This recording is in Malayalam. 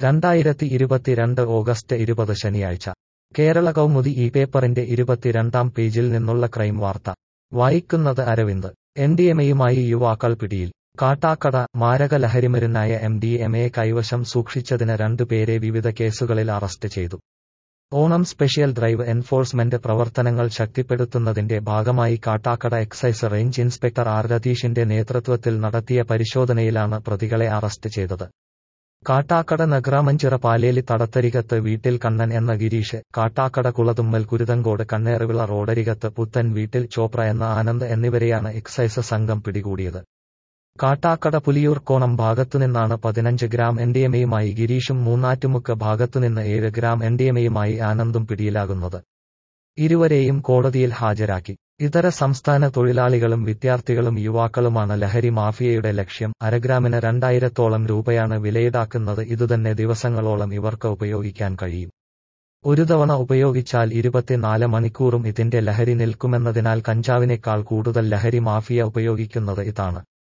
രണ്ടായിരത്തി ഇരുപത്തിരണ്ട് ഓഗസ്റ്റ് ഇരുപത് ശനിയാഴ്ച കേരള കൗമുദി ഈ പേപ്പറിന്റെ ഇരുപത്തിരണ്ടാം പേജിൽ നിന്നുള്ള ക്രൈം വാർത്ത വായിക്കുന്നത് അരവിന്ദ് എൻഡിഎംഎയുമായി യുവാക്കൾ പിടിയിൽ കാട്ടാക്കട മാരക ലഹരിമരുന്നായ എം ഡി എം എ കൈവശം സൂക്ഷിച്ചതിന് രണ്ടുപേരെ വിവിധ കേസുകളിൽ അറസ്റ്റ് ചെയ്തു ഓണം സ്പെഷ്യൽ ഡ്രൈവ് എൻഫോഴ്സ്മെന്റ് പ്രവർത്തനങ്ങൾ ശക്തിപ്പെടുത്തുന്നതിന്റെ ഭാഗമായി Kattakada excise range inspector R രതീഷിന്റെ നേതൃത്വത്തിൽ നടത്തിയ പരിശോധനയിലാണ് പ്രതികളെ അറസ്റ്റ് ചെയ്തത് കാട്ടാക്കട നഗ്രാമഞ്ചിറ പാലേലി തടത്തരികത്ത് വീട്ടിൽ കണ്ണൻ എന്ന ഗിരീഷ് കാട്ടാക്കട കുളതുമ്മൽ കുരുതങ്കോട് കണ്ണേറുവിള റോഡരികത്ത് പുത്തൻ വീട്ടിൽ ചോപ്ര എന്ന ആനന്ദ് എന്നിവരെയാണ് എക്സൈസ് സംഘം പിടികൂടിയത് കാട്ടാക്കട പുലിയൂർക്കോണം ഭാഗത്തുനിന്നാണ് പതിനഞ്ച് ഗ്രാം എൻഡിഎമയുമായി ഗിരീഷും മൂന്നാറ്റുമുക്ക് ഭാഗത്തുനിന്ന് ഏഴ് ഗ്രാം എൻഡിഎമയുമായി ആനന്ദും പിടിയിലാകുന്നത് ഇരുവരെയും കോടതിയിൽ ഹാജരാക്കി ഇതര സംസ്ഥാന തൊഴിലാളികളും വിദ്യാർത്ഥികളും യുവാക്കളുമാണ് ലഹരി മാഫിയയുടെ ലക്ഷ്യം അരഗ്രാമിന് രണ്ടായിരത്തോളം രൂപയാണ് വിലയിടാക്കുന്നത് ഇതുതന്നെ ദിവസങ്ങളോളം ഇവർക്ക് ഉപയോഗിക്കാൻ കഴിയും ഒരു തവണ ഉപയോഗിച്ചാൽ ഇരുപത്തിനാല് മണിക്കൂറും ഇതിന്റെ ലഹരി നിൽക്കുമെന്നതിനാൽ കഞ്ചാവിനേക്കാൾ കൂടുതൽ ലഹരി മാഫിയ ഉപയോഗിക്കുന്നത് ഇതാണ്